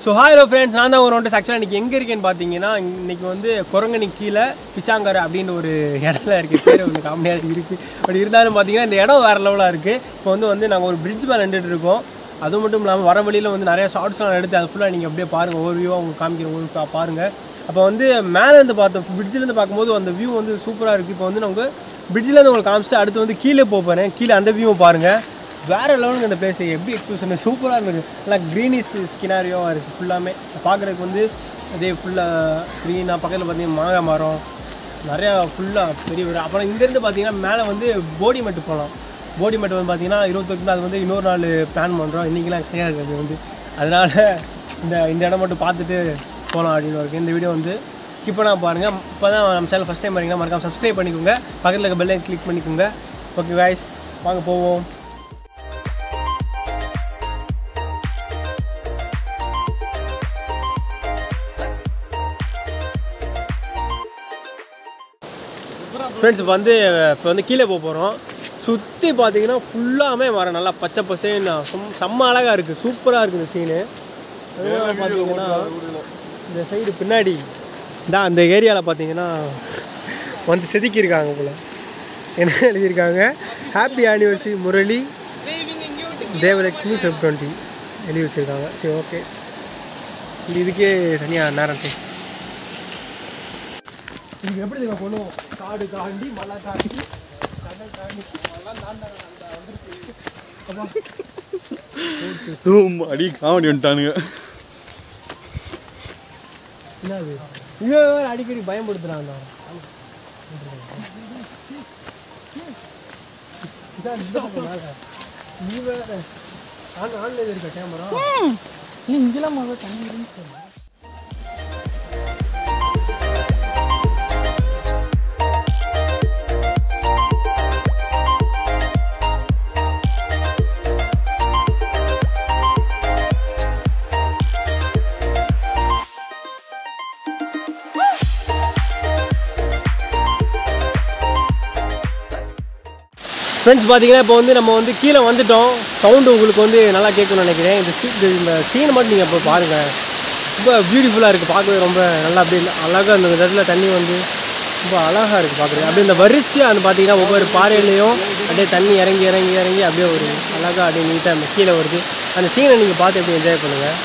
So hi friends நான் தான் ஒரு ஒன்று ஆக்சுவலாக இன்றைக்கி எங்கே இருக்கேன்னு பார்த்தீங்கன்னா இன்னைக்கு வந்து குரங்கனி கீழே பிச்சாங்கரை அப்படின்னு ஒரு இடத்துல இருக்குது பேர் வந்து காமெடியாக இருக்குது பட் இருந்தாலும் பார்த்தீங்கன்னா இந்த இடம் வேறு லெவலாக இருக்குது இப்போ வந்து வந்து நாங்கள் ஒரு பிரிட்ஜ் மேலே நின்றுட்டு இருக்கோம் அது மட்டும் இல்லாமல் வர வழியில் வந்து நிறைய ஷார்ட்ஸ்லாம் எடுத்து அது ஃபுல்லாக நீங்கள் அப்படியே பாருங்கள் ஒவ்வொரு வியூவாக உங்களுக்கு காமிக்கிற உங்களுக்கு பா- பாருங்கள் அப்போ வந்து மேலேருந்து பார்த்தோம் பிரிட்ஜிலேருந்து பார்க்கும்போது அந்த வியூ வந்து சூப்பராக இருக்குது இப்போ வந்து நாங்கள் பிரிட்ஜிலேருந்து உங்களுக்கு காமிச்சிட்டு அடுத்து வந்து கீழே போக போகிறேன் கீழே அந்த வியூவை பாருங்கள் வேறு லெவலுக்கு இந்த பிளேஸ் எப்படி எக்ஸ்பிரஷன் சூப்பராக இருந்தது நல்லா க்ரீனிஷ் ஸ்கினாரியோவாக இருக்குது ஃபுல்லாமே பார்க்குறதுக்கு வந்து அதே ஃபுல்லாக க்ரீனாக பக்கத்தில் பார்த்தீங்கன்னா மாங்காய் மரம் நிறையா ஃபுல்லாக பெரிய ஒரு அப்புறம் இங்கேருந்து பார்த்தீங்கன்னா மேலே வந்து போடி மட்டு போகலாம் போடி மட்டு வந்து பார்த்தீங்கன்னா இருபத்தொக்கு அது வந்து இன்னொரு நாள் பிளான் பண்ணுறோம் இன்றைக்கெலாம் கிடையாது அது வந்து அதனால் இந்த இந்த இடம் மட்டும் பார்த்துட்டு போகலாம் அப்படின்னு இருக்கு இந்த வீடியோ வந்து ஸ்கிப் பண்ணால் பாருங்கள் இப்போ தான் நம்ம சேனல் ஃபஸ்ட் டைம் வரீங்கன்னா மறக்காம சப்ஸ்கிரைப் பண்ணிக்கோங்க பக்கத்தில் இருக்க பெல்லை கிளிக் பண்ணிக்கோங்க ஓகே guys வாங்க போவோம் ஃப்ரெண்ட்ஸ் இப்போ வந்து இப்போ வந்து கீழே போக போகிறோம் சுற்றி பார்த்தீங்கன்னா ஃபுல்லாமே மரம் நல்லா பச்சை பசேன்னு சும் செம்ம அழகாக இருக்குது சூப்பராக இருக்குது இந்த சீனு அதுவும் பார்த்தீங்கன்னா இந்த சைடு பின்னாடி தான் அந்த ஏரியாவில் பார்த்தீங்கன்னா வந்து செதுக்கியிருக்காங்க போல என்ன எழுதியிருக்காங்க happy anniversary Murali Devalakshmi Feb twenty எழுதி வச்சுருக்காங்க சரி ஓகே இதுக்கே தனியாக நேரம் time. இதுக்கு எப்படி நீங்கள் பண்ணுவோம் காடு தாண்டி மலை தாண்டி கடல் தாண்டி மலை தாண்டாங்க அடி காமெடி வந்துட்டானுங்க என்னது இவன் வேற அடிக்கடி பயன்படுத்துறான் நீ வேற ஆன் ஆன்ல இருக்க கேமரா இங்கெல்லாம் முதல்ல தண்ணி இருந்துச்சு ஃப்ரெண்ட்ஸ் பார்த்தீங்கன்னா இப்போ வந்து நம்ம வந்து கீழே வந்துட்டோம் சவுண்டு உங்களுக்கு வந்து நல்லா கேட்கணும்னு நினைக்கிறேன் இந்த சீ இந்த- இந்த சீனை மட்டும் நீங்கள் இப்போ பாருங்கள் ரொம்ப பியூட்டிஃபுல்லாக இருக்குது பார்க்கவே ரொம்ப நல்லா அப்படியே அழகாக அந்த இடத்துல தண்ணி வந்து ரொம்ப அழகாக இருக்குது பார்க்குறது அப்படியே இந்த வரிசையாக அந்த பார்த்தீங்கன்னா ஒவ்வொரு பாறையிலையும் அப்படியே தண்ணி இறங்கி இறங்கி இறங்கி அப்படியே ஒரு அழகாக அப்படியே நீட்டாக கீழே வருது அந்த சீனை நீங்கள் பார்த்து எப்படி என்ஜாய் பண்ணுங்கள்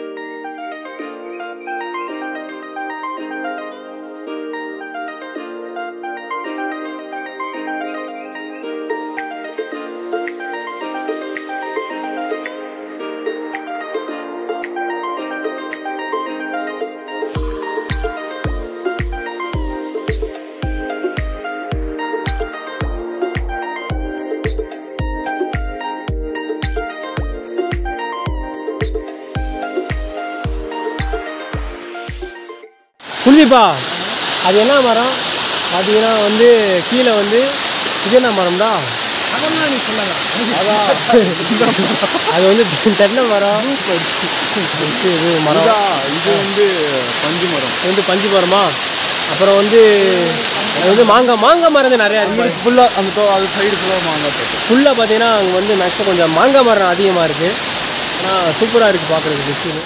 குல்தீப்பா அது என்ன மரம் பார்த்தீங்கன்னா வந்து கீழே வந்து இது என்ன மரம்டா அதெல்லாம் நீ சொல்லலாம் அது வந்து தென்னை மரம் இது இது மரம் இது வந்து பஞ்சு மரம் இது வந்து பஞ்சு மரமா அப்புறம் வந்து அது வந்து மாங்காய் மாங்காய் மரம் வந்து நிறையா இருக்குது ஃபுல்லாக அந்த தோ- அது சைடு ஃபுல்லாக மாங்காய் தோட்டம் ஃபுல்லாக பார்த்தீங்கன்னா அங்கே வந்து மேக்ஸிமம் கொஞ்சம் மாங்காய் மரம் அதிகமாக இருக்குது ஆனால் சூப்பராக இருக்குது பார்க்குறதுக்கு டிசைனு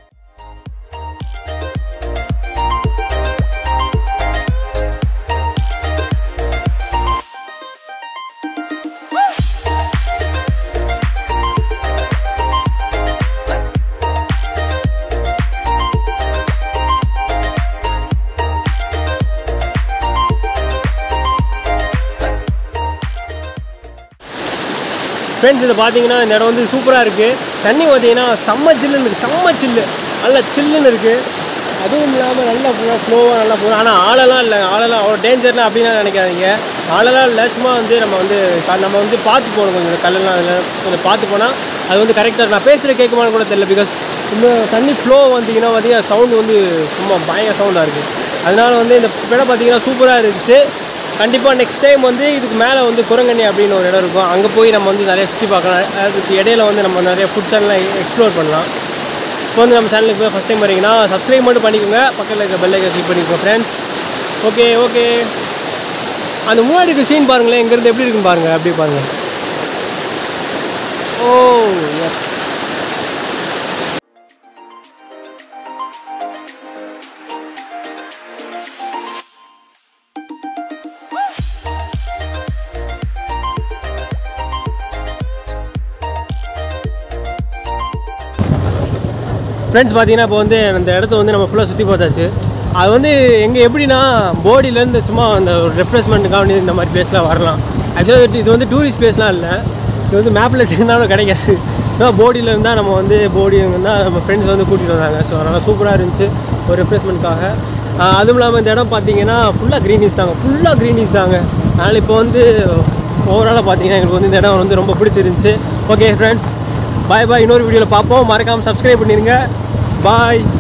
ஃப்ரெண்ட்ஸ் இதை பார்த்தீங்கன்னா இந்த இடம் வந்து சூப்பராக இருக்குது தண்ணி பார்த்தீங்கன்னா செம்ம சில்லுன்னு இருக்குது செம்ம சில்லு நல்லா சில்லுன்னு இருக்குது அதுவும் இல்லாமல் நல்லா ஃபுல்லாக ஃப்ளோவாக நல்லா போகும் ஆனால் ஆளெல்லாம் இல்லை ஆளெல்லாம் அவ்வளோ டேஞ்சர்லாம் அப்படிலாம் நினைக்காதீங்க ஆளெல்லாம் இல்லை சும்மா வந்து நம்ம வந்து க- நம்ம வந்து பார்த்து போகணும் கொஞ்சம் இந்த கல்லெல்லாம் அதில் கொஞ்சம் பார்த்து போனால் அது வந்து கரெக்டாக நான் பேசுகிற கேட்குமான்னு கூட தெரியல பிகாஸ் இன்னும் தண்ணி ஃப்ளோ வந்தீங்கன்னா பார்த்தீங்கன்னா சவுண்டு வந்து சும்மா பயங்கர சவுண்டாக இருக்குது அதனால வந்து இந்த இடம் பார்த்தீங்கன்னா சூப்பராக இருந்துச்சு கண்டிப்பாக நெக்ஸ்ட் டைம் வந்து இதுக்கு மேலே வந்து குரங்கண்ணி அப்படின்னு ஒரு இடம் இருக்கும் அங்கே போய் நம்ம வந்து நிறைய சுற்றி பார்க்கலாம் அதுக்கு இடையில வந்து நம்ம நிறைய ஃபுட் சேனல்லாம் எக்ஸ்ப்ளோர் பண்ணலாம் இப்போ வந்து நம்ம சேனலுக்கு போய் ஃபஸ்ட் டைம் வரீங்கன்னா சப்ஸ்கிரைப் மட்டும் பண்ணிக்கோங்க பக்கத்தில் இருக்க பெல் ஐக்கன் கிளிக் பண்ணிக்கோங்க ஃப்ரெண்ட்ஸ் ஓகே ஓகே அந்த முன்னாடி இருக்க சீன் பாருங்களேன் இங்கேருந்து எப்படி இருக்குன்னு பாருங்கள் அப்படியே பாருங்கள் ஓ எஸ் ஃப்ரெண்ட்ஸ் பார்த்தீங்கன்னா இப்போ வந்து அந்த இடத்த வந்து நம்ம ஃபுல்லாக சுற்றி பார்த்தாச்சு அது வந்து எங்கே எப்படின்னா போடியிலேருந்து சும்மா அந்த ஒரு ரெஃப்ரெஷ்மெண்ட்டுக்காக இந்த மாதிரி பிளேஸ்லாம் வரலாம் ஆக்சுவலாக இது வந்து டூரிஸ்ட் பிளேஸ்லாம் இல்லை இது வந்து மேப்பில் இருந்தாலும் கிடைக்காது ஸோ போடியில் இருந்தால் நம்ம வந்து போடி இருந்தால் நம்ம ஃப்ரெண்ட்ஸ் வந்து கூட்டிகிட்டு வந்தாங்க ஸோ அதனால் சூப்பராக இருந்துச்சு ஒரு ரெஃப்ரெஷ்மெண்ட்காக அதுவும் இல்லாமல் இந்த இடம் பார்த்தீங்கன்னா ஃபுல்லாக க்ரீனிஸ் தாங்க ஃபுல்லாக க்ரீனிஸ் தாங்க அதனால் இப்போ வந்து ஓவராலாக பார்த்தீங்கன்னா எங்களுக்கு வந்து இந்த இடம் வந்து ரொம்ப பிடிச்சிருந்துச்சு ஓகே ஃப்ரெண்ட்ஸ் பாய் பாய் இன்னொரு வீடியோவில் பார்ப்போம் மறக்காமல் சப்ஸ்கிரைப் பண்ணிடுங்க பாய்